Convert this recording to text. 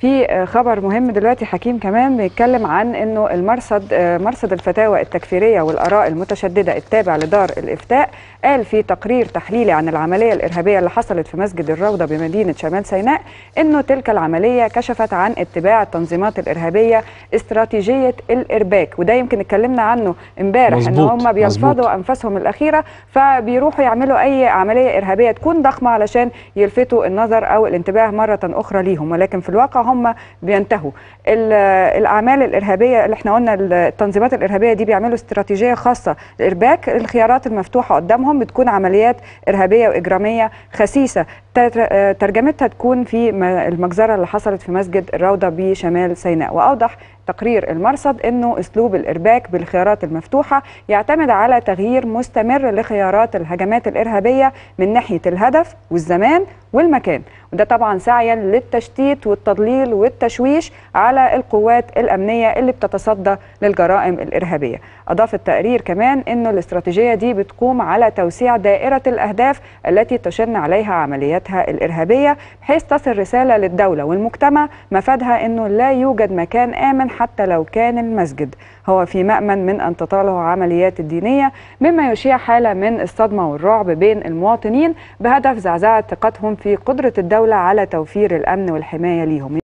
في خبر مهم دلوقتي حكيم كمان بيتكلم عن انه المرصد مرصد الفتاوى التكفيريه والاراء المتشدده التابع لدار الافتاء قال في تقرير تحليلي عن العمليه الارهابيه اللي حصلت في مسجد الروضه بمدينه شمال سيناء انه تلك العمليه كشفت عن اتباع التنظيمات الارهابيه استراتيجيه الارباك وده يمكن اتكلمنا عنه امبارح ان هم بيلفظوا انفاسهم الاخيره فبيروحوا يعملوا اي عمليه ارهابيه تكون ضخمه علشان يلفتوا النظر او الانتباه مره اخرى ليهم ولكن في الواقع هم بينتهوا الاعمال الارهابيه اللي احنا قلنا التنظيمات الارهابيه دي بيعملوا استراتيجيه خاصه الارباك الخيارات المفتوحه قدامهم بتكون عمليات ارهابيه واجراميه خسيسه ترجمتها تكون في المجزره اللي حصلت في مسجد الروضه بشمال سيناء واوضح تقرير المرصد انه اسلوب الارباك بالخيارات المفتوحه يعتمد على تغيير مستمر لخيارات الهجمات الارهابيه من ناحيه الهدف والزمان والمكان وده طبعا سعيا للتشتيت والتضليل والتشويش على القوات الامنيه اللي بتتصدى للجرائم الارهابيه اضاف التقرير كمان انه الاستراتيجيه دي بتقوم على توسيع دائره الاهداف التي تشن عليها عملياتها الارهابيه بحيث تصل رساله للدوله والمجتمع مفادها انه لا يوجد مكان امن حتى لو كان المسجد هو في مأمن من أن تطاله عمليات الدينية مما يشيع حالة من الصدمة والرعب بين المواطنين بهدف زعزعة ثقتهم في قدرة الدولة على توفير الأمن والحماية ليهم